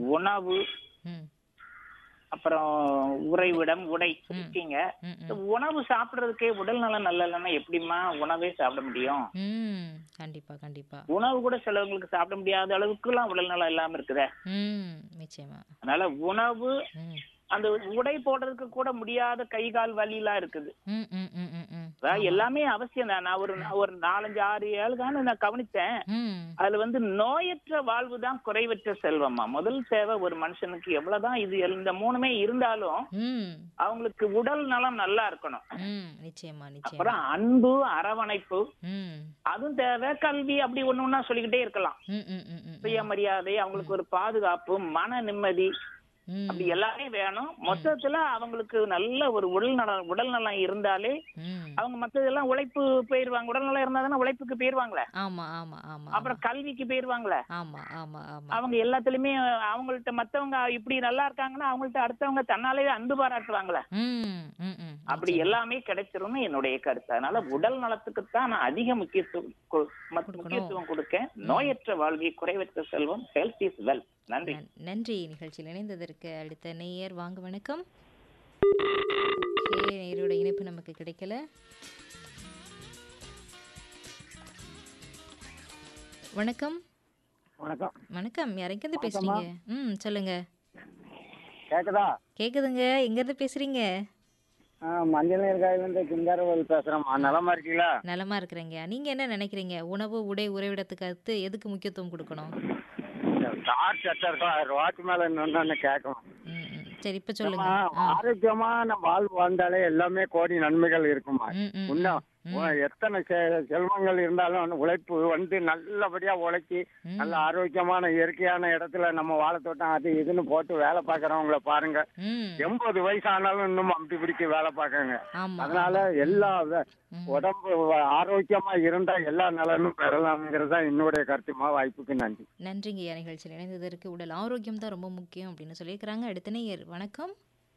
உணவு ம் அப்புறம் உறைவிடம் உடை இருக்கீங்க ம், இந்த உணவு சாப்பிடுறதுக்கே உடல் நலம் நல்ல இல்லைன்னா எப்படிம்மா உணவே சாப்பிட முடியும் ம் கண்டிப்பா கண்டிப்பா உணவு கூட சிலவங்களுக்கு சாப்பிட முடியாத அளவுக்குலாம் உடல் நலம் இல்லாம இருக்குதே ம் நிச்சயமா அதனால உணவு ம் அந்த உடை போடுறதுக்கு கூட முடியாத கை கால் வலிலாம் இருக்குது ம் ம் ம் ம் ம் அதாவது எல்லாமே அவசியம் தான் நான் ஒரு நான் ஒரு நாலஞ்சு ஆறு ஏழு தானே நான் கவனித்தேன் ம் அதுல வந்து நோயற்ற வாழ்வு தான் குறைவற்ற செல்வம்மா முதல் தேவை ஒரு மனுஷனுக்கு எவ்வளவுதான் இது இந்த மூணுமே இருந்தாலும் ம் அவங்களுக்கு உடல் நலம் நல்லா இருக்கணும் ம் நிச்சயமா நிச்சயமா அப்புறம் அன்பு அரவணைப்பு ம் அதுவும் தேவை கல்வி அப்படி ஒண்ணு ஒண்ணா சொல்லிக்கிட்டே இருக்கலாம் ம் ம் ம் ம் சுயமரியாதை அவங்களுக்கு ஒரு பாதுகாப்பு மன நிம்மதி ம் அப்படி எல்லாமே வேணும் மொத்தத்துல அவங்களுக்கு நல்ல ஒரு உடல் நலம் உடல் நலம் இருந்தாலே ம் அவங்க மத்ததெல்லாம் உழைப்பு போயிருவாங்க உடல் நலம் இருந்தா தானே உழைப்புக்கு போயிருவாங்களே ஆமா ஆமா ஆமா அப்புறம் கல்விக்கு போயிருவாங்களே ஆமா ஆமா ஆமா அவங்க எல்லாத்துலயுமே அவங்கள்ட்ட மத்தவங்க இப்படி நல்லா இருக்காங்கன்னா அவங்கள்ட்ட அடுத்தவங்க தன்னாலேயே அன்பு பாராட்டுவாங்களே ம் ம் ம் அப்படி எல்லாமே கிடைச்சிரும்னு என்னுடைய கருத்து அதனால உடல் நலத்துக்கு தான் நான் அதிக முக்கியத்துவம் கொ- மத்- முக்கியத்துவம் கொடுக்கேன் நோயற்ற வாழ்வை குறைவற்ற செல்வம் ஹெல்த் இஸ் வெல் நன்றி நன்- நன்றி நிகழ்ச்சியில் இணைந்ததற்கு அடுத்த நேயர் வாங்க வணக்கம் ஓகே நேயரோட இணைப்பு நமக்கு கிடைக்கல வணக்கம் வணக்கம் வணக்கம் யாரெங்கேருந்து பேசுறீங்க ம் சொல்லுங்க கேக்குதா கேக்குதுங்க எங்கேருந்து பேசுறீங்க ஆ, மஞ்சள் நீர் காயிலிருந்து கிங்காரவல் பேசுறேம்மா நலமா இருக்கீங்களா நலமா இருக்கிறேங்க நீங்க என்ன நினைக்கிறீங்க உணவு உடை உறைவிடத்துக்கு அடுத்து எதுக்கு முக்கியத்துவம் கொடுக்கணும் இந்த கார் சட்டை இருக்கும் அது ரோட்டு மேல நின்று கேட்கணும் ம், ம். சரி இப்ப சொல்லுங்க ஆமா, ஆரோக்கியமான வாழ்வு வாழ்ந்தாலே எல்லாமே கோடி நன்மைகள் இருக்குமா ம், ம், இன்னும் உ- எத்தனை செ- செல்வங்கள் இருந்தாலும் அந்த உழைப்பு வந்து நல்லபடியா உழைச்சி நல்ல ஆரோக்கியமான இயற்கையான இடத்துல நம்ம வாழைத்தோட்டம் அது இதுன்னு போட்டு வேலை பார்க்கறவங்கள பாருங்க ம் எண்பது வயசு ஆனாலும் இன்னும் அம்பி பிடிக்க வேலை பார்க்கங்க ஆமா அதனால எல்லா வ- உடம்பு வ- ஆரோக்கியமா இருந்தா எல்லா நலனும் பெறலாம்ங்கிறது தான் என்னுடைய கருத்துமா வாய்ப்புக்கு நன்றி நன்றிங்க ஐயா நிகழ்ச்சியில் இணைந்ததற்கு உடல் ஆரோக்கியம் தான் ரொம்ப முக்கியம் அப்படின்னு சொல்லியிருக்கிறாங்க அடுத்த நேயர் வணக்கம்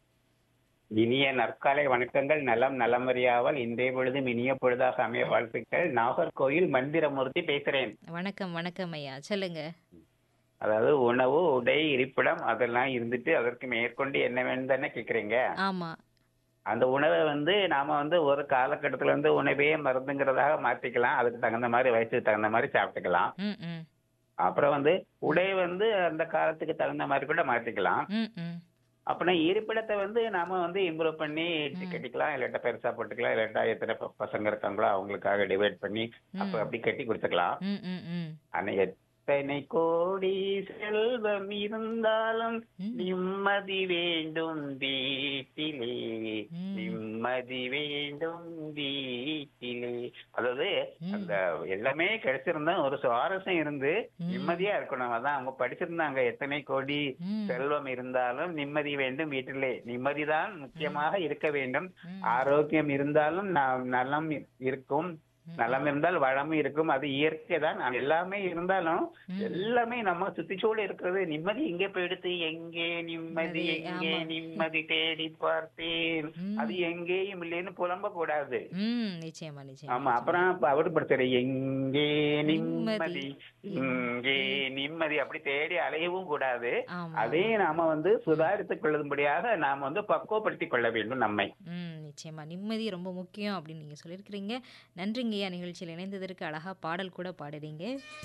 இனிய நற்காலை வணக்கங்கள் நலம் நலமறியாவல் இன்றைய பொழுதும் இனிய பொழுதாக அமைய வாழ்த்துக்கள் நாகர்கோயில் மந்திரமூர்த்தி பேசுறேன் வணக்கம் வணக்கம் ஐயா சொல்லுங்க அதாவது உணவு உடை இருப்பிடம் அதெல்லாம் இருந்துட்டு அதற்கு மேற்கொண்டு என்ன வேணும் தானே கேக்குறீங்க ஆமா அந்த உணவை வந்து நாம வந்து ஒரு காலகட்டத்துல வந்து உணவே மருந்துங்கிறதாக மாத்திக்கலாம் அதுக்கு தகுந்த மாதிரி வயசுக்கு தகுந்த மாதிரி சாப்பிட்டுக்கலாம் ம் ம் அப்புறம் வந்து உடை வந்து அந்த காலத்துக்கு தகுந்த மாதிரி கூட மாத்திக்கலாம் ம் ம் அப்படின்னா இருப்பிடத்தை வந்து நாம வந்து இம்ப்ரூவ் பண்ணி கட்டிக்கலாம் இல்லாட்டா பெருசா போட்டுக்கலாம் இல்லாட்டா எத்தனை ப- பசங்க இருக்காங்களோ அவங்களுக்காக டிவைட் பண்ணி அப்ப அப்படி கட்டி கொடுத்துக்கலாம் ம் ம் ம் ஆனா எத்தனை கோடி செல்வம் இருந்தாலும் ம். நிம்மதி வேண்டும் வீட்டிலே ம். நிம்மதி வேண்டும் வீட்டிலே அதாவது ம். அந்த எல்லாமே கிடைச்சிருந்தா ஒரு சுவாரஸ்யம் இருந்து ம். நிம்மதியா இருக்கணும் அதான் அவங்க படிச்சிருந்தாங்க எத்தனை கோடி ம். செல்வம் இருந்தாலும் நிம்மதி வேண்டும் வீட்டிலே நிம்மதிதான் முக்கியமாக இருக்க வேண்டும் ம். ஆரோக்கியம் இருந்தாலும் ந- நலம் இருக்கும் நலம் இருந்தால் வளமும் இருக்கும் அது இயற்கை தான் அது எல்லாமே இருந்தாலும் எல்லாமே நம்ம சுத்திச்சூழல் இருக்கிறது நிம்மதி எங்கே போயிடுத்து எங்கே நிம்மதி அது, எங்கே ஆமா. நிம்மதி தேடி பார்த்தேன் ம். அது எங்கேயும் இல்லைன்னு புலம்ப கூடாது ம் நிச்சயமா நிச்சயமா ஆமா அப்புறம் இப்ப அவரு படுத்துற எங்கே நிம்மதி. நிம்மதி இங்கே நிம்மதி அப்படி தேடி அலையவும் கூடாது ஆமா அதே நாம வந்து சுதாரித்துக் கொள்ளும்படியாக நாம வந்து பக்குவப்படுத்திக் கொள்ள வேண்டும் நம்மை ம் நிச்சயமா நிம்மதி ரொம்ப முக்கியம் அப்படின்னு நீங்கள் சொல்லியிருக்கிறீங்க நன்றிங்கய்யா நிகழ்ச்சியில் இணைந்ததற்கு அழகா பாடல் கூட பாடுறீங்க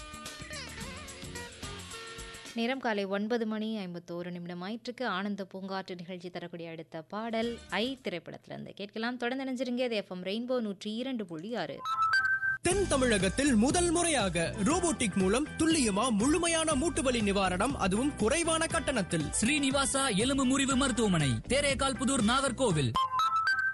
நேரம் காலை ஒன்பது மணி ஐம்பத்தோரு நிமிடம் ஆயிற்றுக்கு ஆனந்த பூங்காற்று நிகழ்ச்சி தரக்கூடிய அடுத்த பாடல் ஐ திரைப்படத்திலிருந்து கேட்கலாம் தொடர்ந்து நினைஞ்சிருங்க இது எஃப்எம் ரெயின்போ நூற்றி இரண்டு புள்ளி ஆறு தென் தமிழகத்தில் முதல் முறையாக ரோபோட்டிக் மூலம் துல்லியமா முழுமையான மூட்டுவலி நிவாரணம் அதுவும் குறைவான கட்டணத்தில் ஸ்ரீனிவாசா எலும்பு முறிவு மருத்துவமனை தேரேகால் புதூர் நாகர்கோவில்